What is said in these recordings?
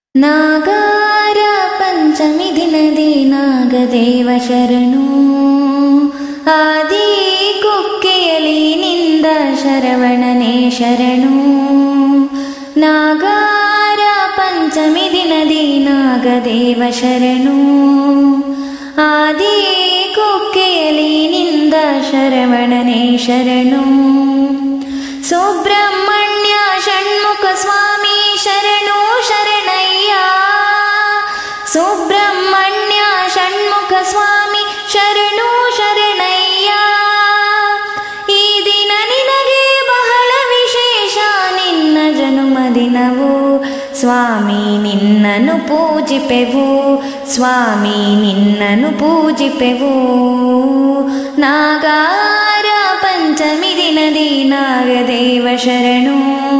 ನಾಗಾರ ಪಂಚಮಿ ದಿನದಿ ನಾಗದೇವ ಶರಣು ಆದಿ ಕುಕ್ಕೆಯಲಿ ನಿಂದ ಶರವಣನೆ ಶರಣು ನಾಗಾರ ಪಂಚಮಿ ದಿನದಿ ನಾಗದೇವ ಶರಣು ಆದಿ ಕುಕ್ಕೆಯಲಿ ನಿಂದ ಶರವಣನೆ ಶರಣು ಸುಬ್ರಹ್ಮಣ್ಯ ಷಣ್ಮುಖ ಸ್ವಾಮಿ ಶರಣು ಶರಣಯ್ಯ ಸುಬ್ರಹ್ಮಣ್ಯ ಷಣ್ಮುಖ ಸ್ವಾಮಿ ಶರಣು ಶರಣಯ್ಯ ಈ ದಿನ ನಿನಗೆ ಬಹಳ ವಿಶೇಷ ನಿನ್ನ ಜನುಮದಿನವು ಸ್ವಾಮಿ ನಿನ್ನನು ಪೂಜಿಪೆವು ಸ್ವಾಮಿ ನಿನ್ನನು ಪೂಜಿಪೆವು ನಾಗಾರ ಪಂಚಮಿ ದಿನದಿ ನಾಗದೇವ ಶರಣು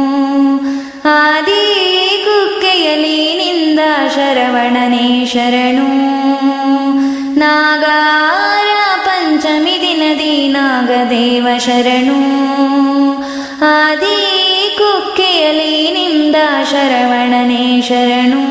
ಆದಿ ಕುಕ್ಕೆಯಲಿ ನಿಂದ ಶರವಣನೆ ಶರಣು ನಾಗಾರ ಪಂಚಮಿ ದಿನದಿ ನಾಗದೇವ ಶರಣು ಆದಿ ಕುಕ್ಕೆಯಲಿ ನಿಂದ ಶರವಣನೆ ಶರಣು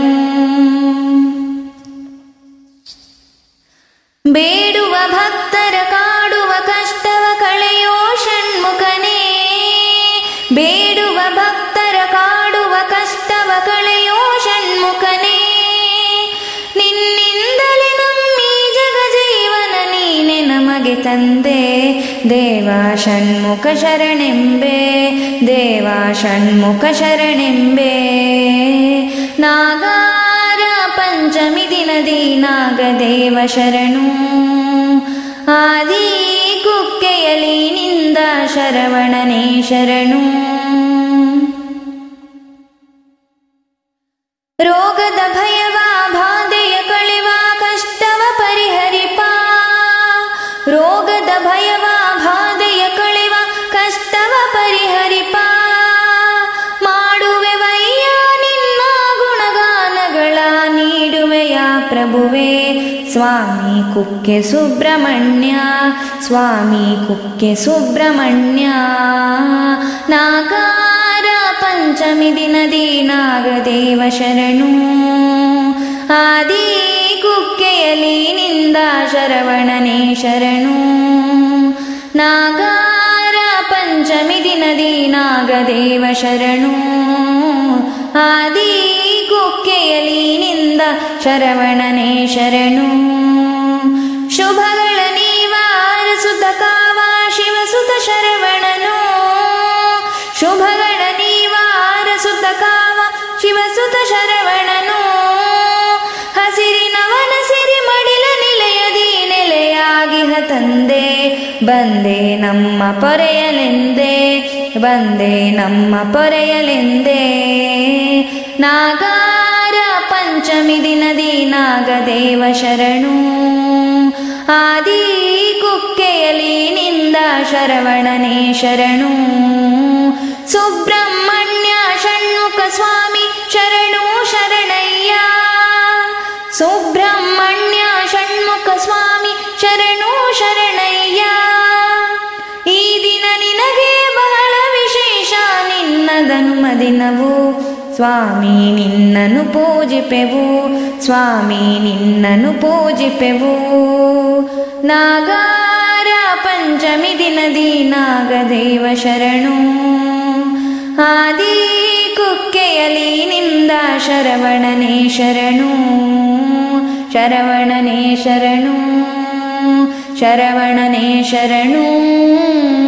ಬೇಡುವ ಭಕ್ತರ ಕಾಡುವ ಕಷ್ಟವ ಕಳೆಯೋ ಷಣ್ಮುಖನೇ ಬೇಡುವ ಭಕ್ತರ ಕಾಡುವ ಕಷ್ಟವ ಕಳೆಯೋ ಷಣ್ಮುಖನೇ ನಿನ್ನಿಂದಲೇ ನಮ್ಮಿ ಜಗ ಜೀವನ ನೀನೆ ನಮಗೆ ತಂದೆ ದೇವ ಷಣ್ಮುಖ ಶರಣೆಂಬೆ ದೇವ ಷಣ್ಮುಖ ಶರಣೆಂಬೆ ನಾಗಾರ ಪಂಚಮಿ ದಿನದಿ ನಾಗದೇವ ಶರಣು ಆದಿ ಕುಕ್ಕೆಯಲಿ ನಿಂದ ಶರವಣನೆ ಶರಣು ರೋಗದ ಭಯವ ಬಾಧೆಯ ಕಳೆವ ಕಷ್ಟವ ಪರಿಹರಿಪ ರೋಗದ ಭಯವ ಬಾಧೆಯ ಕಳೆವ ಕಷ್ಟವ ಪರಿಹರಿಪ ಮಾಡುವೆವಯ್ಯ ನಿನ್ನ ಗುಣಗಾನಗಳ ನೀಡುವೆಯ ಪ್ರಭುವೇ ಸ್ವಾಮಿ ಕುಕ್ಕೆ ಸುಬ್ರಹ್ಮಣ್ಯ ಸ್ವಾಮಿ ಕುಕ್ಕೆ ಸುಬ್ರಹ್ಮಣ್ಯ ನಾಗಾರ ಪಂಚಮಿ ದಿನದಿ ನಾಗದೇವ ಶರಣು ಆದಿ ಕುಕ್ಕೆಯಲಿ ನಿಂದ ಶರವಣನೆ ಶರಣು ನಾಗಾರ ಪಂಚಮಿ ದಿನದಿ ನಾಗದೇವ ಶರಣು ಆದಿ ಕುಕ್ಕೆಯಲಿ ನಿಂದ ಶರವಣನೆ ಶರಣು ಶುಭಗಳ ನೀವಾರ ಸುತ ಕಾವ ಶಿವಸುತ ಶರವಣನು ಶುಭಗಳ ನೀವಾರ ಸುತ ಕಾವ ಶಿವಸುತ ಶರವಣನು ಹಸಿರಿನವನ ಸಿರಿ ಮಡಿಲ ನಿಲಯದಿ ನೆಲೆಯಾಗಿಹ ತಂದೆ ಬಂದೆ ನಮ್ಮ ಪೊರೆಯಲೆಂದೇ ಬಂದೆ ನಮ್ಮ ಪೊರೆಯಲೆಂದೇ ನಾಗಾರ ಪಂಚಮಿ ದಿನದಿ ನಾಗದೇವ ಶರಣು ಆದಿ ಕುಕ್ಕೆಯಲಿ ನಿಂದ ಶರವಣನೆ ಶರಣು ಸುಬ್ರಹ್ಮಣ್ಯ ಷಣ್ಮುಖ ಸ್ವಾಮಿ ಶರಣು ಶರಣಯ್ಯ ಸುಬ್ರಹ್ಮಣ್ಯ ಷಣ್ಮುಖ ಸ್ವಾಮಿ ಶರಣು ಶರಣಯ್ಯ ಈ ದಿನ ನಿನಗೆ ಬಹಳ ವಿಶೇಷ ನಿನ್ನದನುಮ ದಿನವು ಸ್ವಾಮಿ ನಿನ್ನನು ಪೂಜಿಪೆವು ಸ್ವಾಮಿ ನಿನ್ನನು ಪೂಜಿಪೆವು ನಾಗಾರ ಪಂಚಮಿ ದಿನದಿ ನಾಗದೇವ ಶರಣು ಆದಿ ಕುಕ್ಕೆಯಲಿ ನಿಂದ ಶರವಣನೆ ಶರಣು ಶರವಣನೆ ಶರಣು ಶರವಣನೆ ಶರಣು